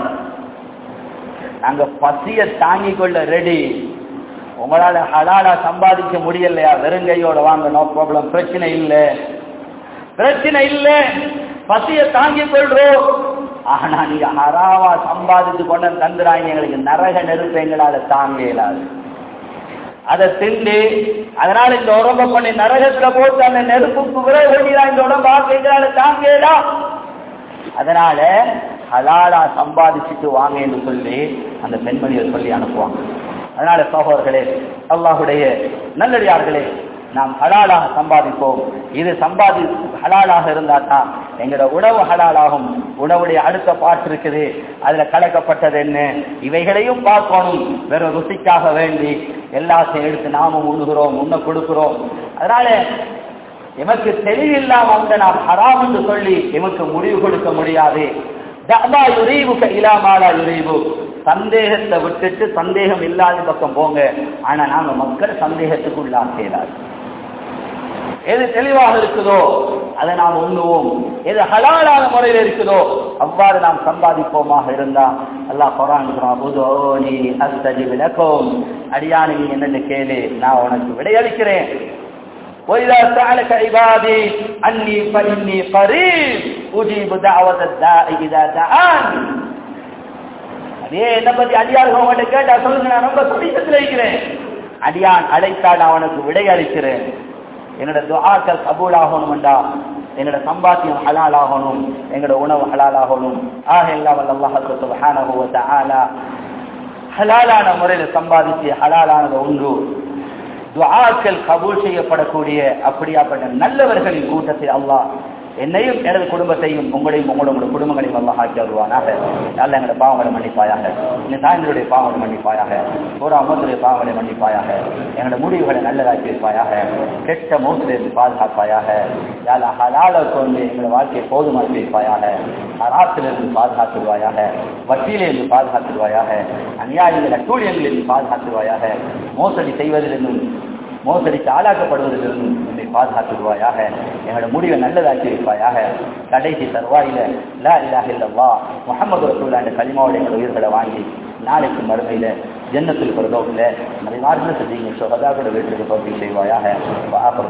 நாங்க பசிய தாங்கிக் கொள்ள ரெடி உங்களால ஹலாலா சம்பாதிக்க முடியலையா வெறுங்கையோட வாங்க நோ ப்ராப்ளம் பிரச்சனை இல்லை பிரச்சனை இல்லை பசிய தாங்கிக் கொள்றோம் ஆனா நீங்க ஹராவா சம்பாதிச்சு கொண்டு தந்துறாங்க எங்களுக்கு நரக நெருப்பு எங்களால தாங்க இயலாது அதை திண்டு அதனால இந்த உடம்ப பண்ணி நரகத்துல போட்டு அந்த நெருப்புக்கு விரை வேண்டிதான் இந்த உடம்பு ஆக்கைகளால தாங்கேடா அதனால ஹலாலா சம்பாதிச்சுட்டு வாங்க என்று சொல்லி அந்த பெண்மணிகள் சொல்லி அனுப்புவாங்க அதனால சகோதரர்களே அல்லாஹுடைய நல்லடியார்களே நாம் ஹலாலாக சம்பாதிப்போம் இது சம்பாதி ஹலாலாக இருந்தா தான் எங்களோட உணவு ஹலாலாகும் உணவுடைய அடுத்த பாட்டு இருக்குது அதுல கலக்கப்பட்டது என்ன இவைகளையும் பார்க்கணும் வெறும் ருசிக்காக வேண்டி எல்லாத்தையும் எடுத்து நாமும் உண்ணுகிறோம் உண்ண கொடுக்கிறோம் அதனால எமக்கு தெளிவில்லாம வந்து நாம் ஹராம் என்று சொல்லி எமக்கு முடிவு கொடுக்க முடியாது தபா யுரீவுக்க இலாமாலா யுரீவு சந்தேகத்தை விட்டுட்டு சந்தேகம் இல்லாத பக்கம் போங்க ஆனா நாம மக்கள் சந்தேகத்துக்கு உள்ளாக்கிறார் எது தெளிவாக இருக்குதோ அதை நாம் உண்ணுவோம் எது ஹலாலான முறையில் இருக்குதோ அவ்வாறு நாம் சம்பாதிப்போமாக இருந்தா அல்லாஹ் குரான் அஸ்தஜி விளக்கம் அடியானி நீ என்னன்னு கேளு நான் உனக்கு விடையளிக்கிறேன் وإذا سألك عبادي عني فإني قريب أجيب دعوة الداء إذا دعان அதே என்ன பத்தி அடியார்கள் உங்கள்கிட்ட கேட்டா சொல்லுங்க நான் ரொம்ப சமீபத்தில் இருக்கிறேன் அடியான் அழைத்தால் நான் அவனுக்கு விடை அளிக்கிறேன் என்னோட துஆக்கள் கபூலாகணும்டா என்னோட சம்பாத்தியம் ஹலால் ஆகணும் எங்களோட உணவு ஹலால் ஆகணும் ஆக எல்லாம் அல்லாஹ் சுப்ஹானஹு வ தஆலா ஹலாலான முறையில் சம்பாதிச்சு ஹலாலானது ஒன்று துஆக்கள் கபூல் செய்யப்படக்கூடிய அப்படியாப்பட்ட நல்லவர்களின் கூட்டத்தில் அல்லாஹ் என்னையும் எனது குடும்பத்தையும் உங்களையும் உங்களோட உங்களோட குடும்பங்களையும் அல்லாஹ் ஆக்கி வருவானாக நல்ல எங்களோட பாவங்களை மன்னிப்பாயாக இந்த தாய்ந்தருடைய பாவங்களை மன்னிப்பாயாக பூரா அம்மத்துடைய பாவங்களை மன்னிப்பாயாக எங்களோட முடிவுகளை நல்லதாக்கி வைப்பாயாக கெட்ட மோசிலிருந்து பாதுகாப்பாயாக யாழ் ஹலால கொண்டு எங்களோட வாழ்க்கையை போதுமாக்கி வைப்பாயாக அராத்திலிருந்து பாதுகாத்துருவாயாக வட்டியிலிருந்து பாதுகாத்துருவாயாக அநியாயங்கள் அட்டூழியங்களிலிருந்து பாதுகாத்துருவாயாக மோசடி செய்வதிலிருந்தும் மோசடிக்கு ஆளாக்கப்படுவதிலிருந்தும் என்னை பாதுகாத்துருவாயாக எங்களோட முடிவை நல்லதாக்கி வைப்பாயாக கடைசி தருவாயில லா இல்லாஹ் இல்லல்லா முகமது ரசூல்லா என்ற களிமாவோட எங்கள் உயிர்களை வாங்கி நாளைக்கு மறுமையில ஜன்னத்தில் பிரதோவில் நிறைய நாட்கள் செஞ்சீங்க சுகதா கூட வீட்டுக்கு பகுதி செய்வாயாக